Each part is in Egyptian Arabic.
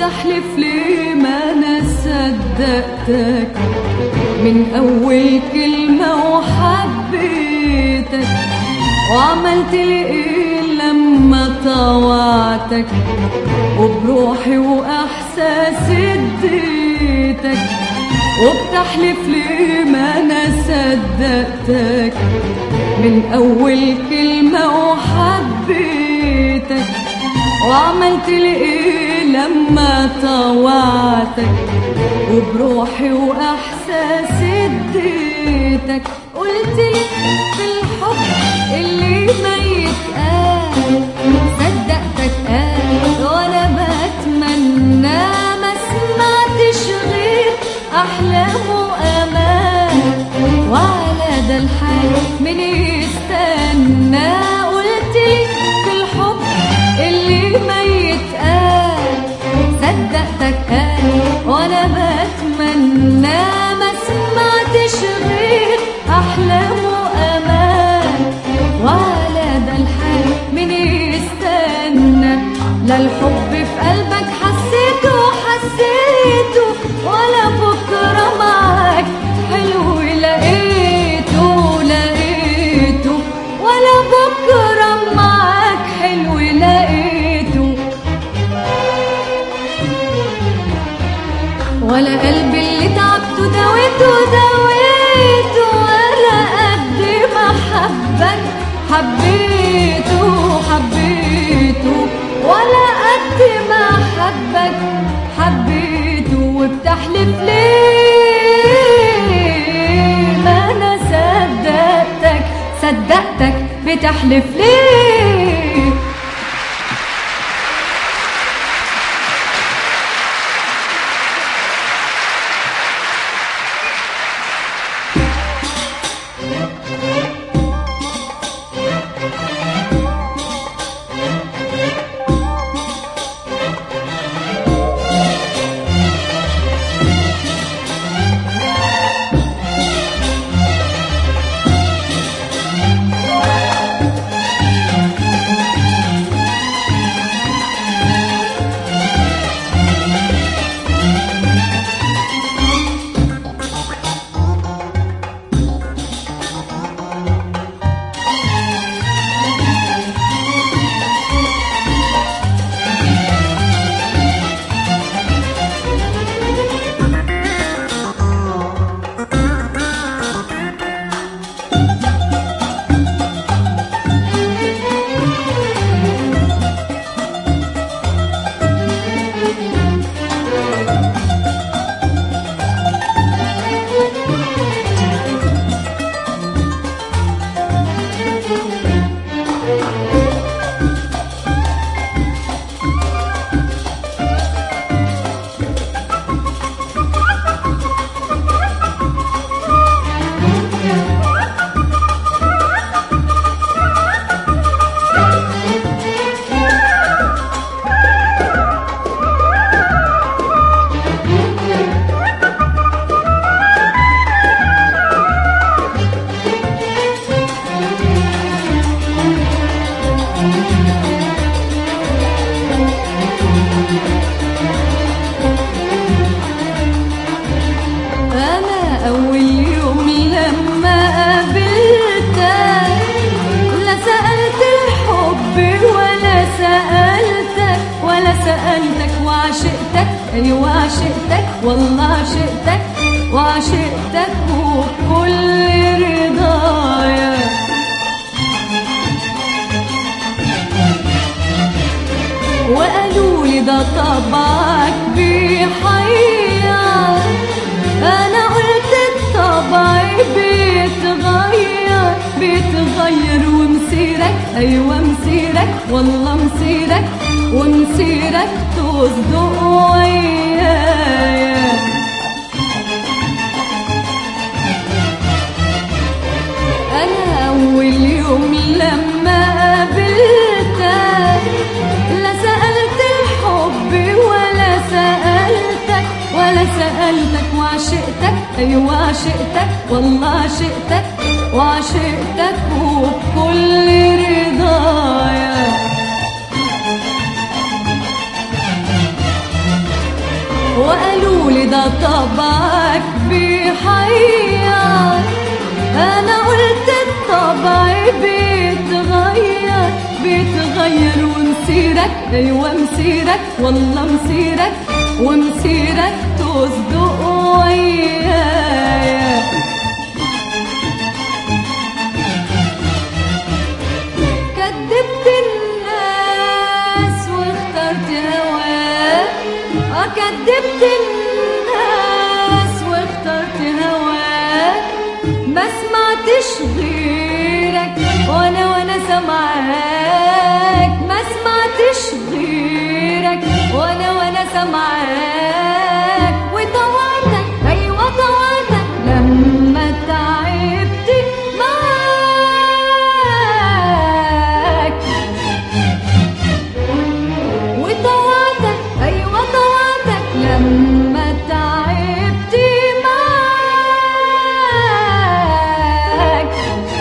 وبتحلف ليه ما انا صدقتك من اول كلمة وحبيتك وعملت لي ايه لما طوعتك وبروحي واحساسي اديتك وبتحلف ليه ما انا صدقتك من اول كلمة وحبيتك وعملت لي ايه لما طوعتك وبروحي واحساسي اديتك قلت لي في الحب اللي ما يتقال صدقتك قال وانا بتمنى ما سمعتش غير احلام وامان وعلى ده الحال من يستنى قلت لي في الحب اللي ما يتقال صدقتك قال وانا بتمنى ما سمعتش غير احلام وامان وعلى ده الحال من يستنى لا الحب في قلبك حسيته حسيته ولا بكره معاك حلو لقيته لقيته ولا بكره معاك حلو لقيته ولا قلبي اللي تعبته دويته دويته ولا قد ما حبك حبيته حبيته ولا قد ما حبك حبيته وبتحلف ليه ما انا صدقتك صدقتك بتحلف ليه أنا أول يوم لما قابلتك لا سألت الحب ولا سألتك ولا سألتك وعشقتك أيوة عشقتك والله عشقتك وعشقتك وبكل رضايا وقالوا لي ده طبعك بيحير انا قلت الطبع بيتغير بيتغير ومسيرك ايوه مسيرك والله مسيرك ومسيرك تصدق ويايا انا اول يوم لما قابلتك لا سألت الحب ولا سألتك ولا سألتك وعشقتك أيوة عشقتك والله عشقتك وعشقتك وبكل رضايا وقالوا لي ده طبعك بيحير انا قلت الطبع بيتغير بيتغير ومسيرك ايوه مسيرك والله مسيرك ومسيرك تصدق ويايا كدبت الناس واخترت هواك اه كدبت الناس واخترت هواك ما سمعتش غيرك وانا وانا سامعاك ما سمعتش غيرك وانا وانا سامعاك وطوعتك ايوه طوعتك لما تعبت معاك وطوعتك ايوه طوعتك لما تعبت معاك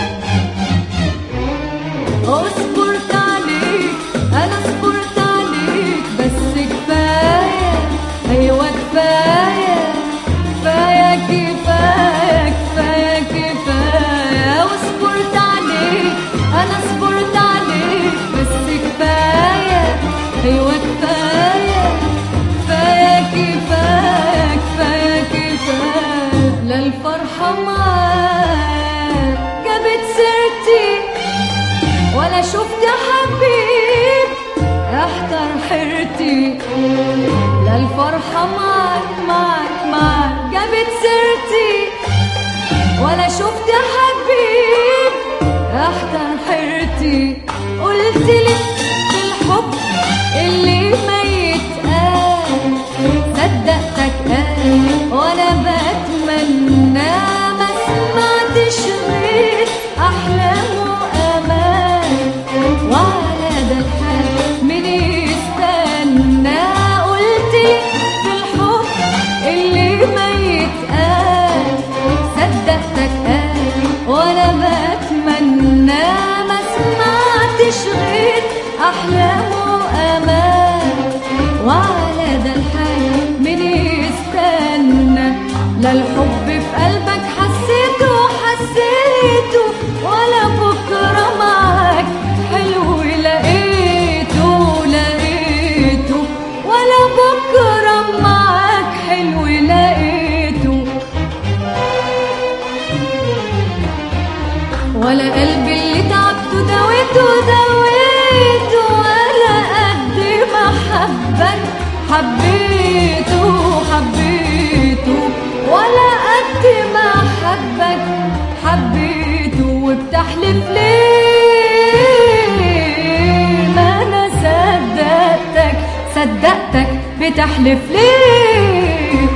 اصبرت عليك انا صبرت عليك بس كفايه ايوه كفايه كفايه كفايه كفايه كفايه وصبرت عليك انا صبرت عليك بس كفايه ايوه كفايه كفايه كفايه كفايه كفايه لا الفرحه معاك جابت سيرتي ولا شفت حبيب احتر حيرتي لا الفرحة معك معك معك جابت سيرتي ولا شفت حبيب احتر حيرتي قلت لي في الحب اللي ما يتقال صدقتك قال وانا بتمنى ما سمعتش غير احلام وامان وعلى ده الحال من يستنى قلت لي في الحب اللي ما يتقال صدقتك قال وانا بتمنى ما سمعتش غير احلام وامان وعلى ده الحال من يستنى لا الحب في قلبك حسيته حسيته ولا بكره معاك حلو لقيته لقيته ولا بكره معاك حلو لقيته ولا قلبي اللي تعبته دويته دويته ولا قد ما حبك حبيته حبيته ولا قد ما حبك حبيته وبتحلف ليه ما انا صدقتك صدقتك بتحلف ليه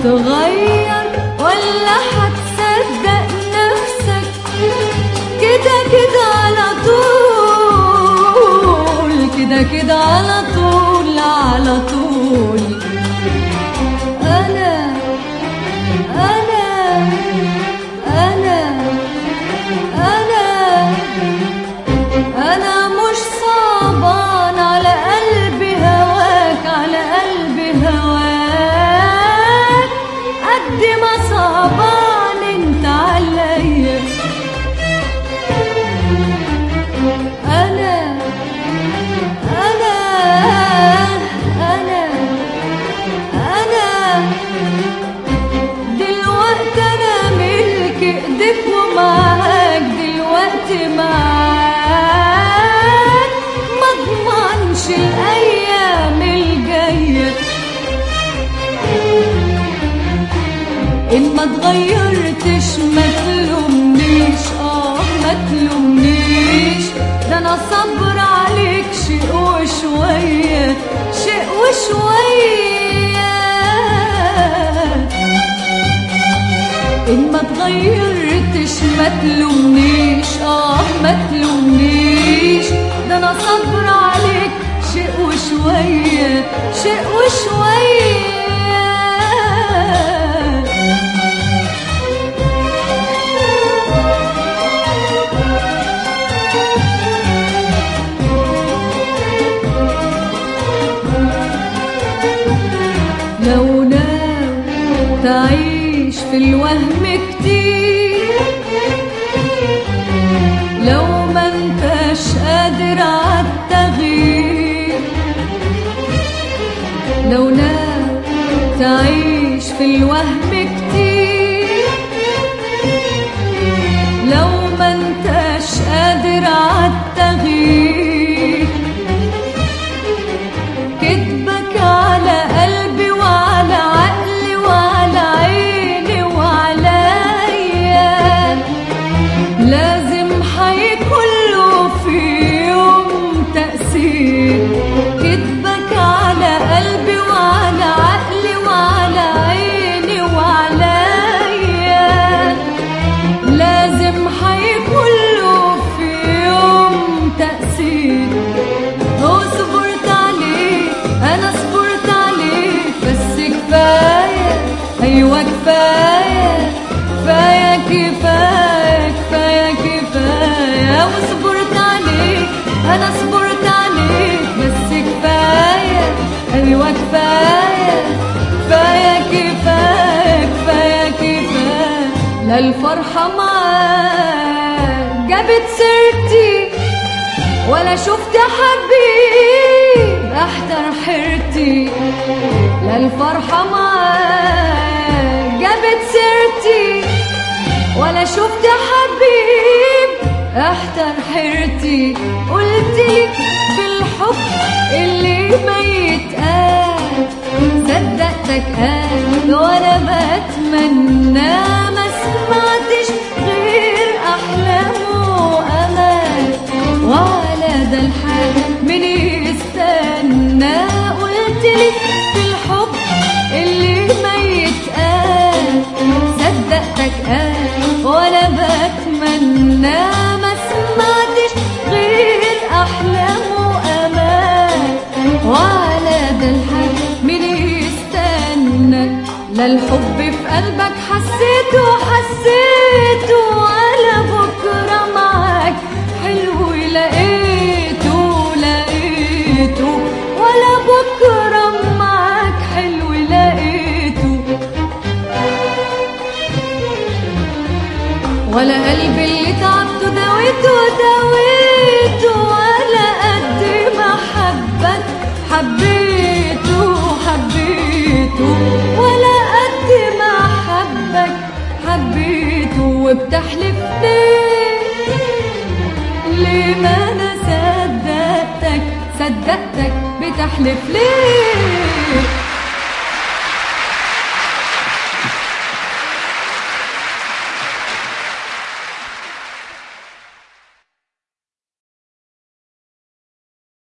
هتتغير ولا هتصدق نفسك كده كده على طول كده كده على طول على طول أنا أنا أنا أنا أنا مش صعبان على قلبي هواك على قلبي هواك قد ما صعبان انت عليا أنا أنا أنا أنا دلوقتي أنا ملك إيديك ومعاك دلوقتي معاك ما اضمنش الأيام الجاية إن ما اتغيرتش ما تلومنيش آه ما تلومنيش ده أنا صبر عليك شيء وشوية شيء وشوية إن ما اتغيرتش ما تلومنيش آه ما تلومنيش ده أنا صبر عليك شيء وشوية شيء وشوية لو ناوي تعيش في الوهم كتير لو ما انتش قادر عالتغيير لو ناوي تعيش في الوهم كتير لو ما انتش قادر عالتغيير كدبك على قلبي وعلى عقلي وعلى عيني وعليا لازم هيكون له في يوم تأثير كدبك على قلبي وعلى عقلي وعلى عيني وعليا لازم هيكون له في يوم تأثير هو صبرت عليك انا صبرت عليك بس كفايه ايوه كفايه كفايه كفايه كفايه كفايه وصبرت عليك انا صبرت عليك بس كفايه ايوه كفايه كفايه كفايه كفايه كفايه لا الفرحه معاك جابت سيرتي ولا شفت حبيب احتر حيرتي لا الفرحة معاك جابت سيرتي ولا شفت حبيب احتر حيرتي قلتلي في الحب اللي ما يتقال صدقتك قال وانا بتمنى ما سمعتش غير احلام وامال وعلى ده الحال من يستنى قلتلي في الحب اللي ما يتقال صدقتك قال وانا بتمنى ما سمعتش غير احلام وامال وعلى ده الحال من يستنى لا الحب في قلبك حسيته حسيته ولا بكره معاك حلو لقيته لقيته ولا بكره معاك حلو لقيته ولا قلبي اللي تعبته داويته داويته ولا قد ما حبك حبيته حبيته ولا قد ما حبك حبيته وبتحلف ليه ليه ما انا صدقتك صدقتك بتحلف ليه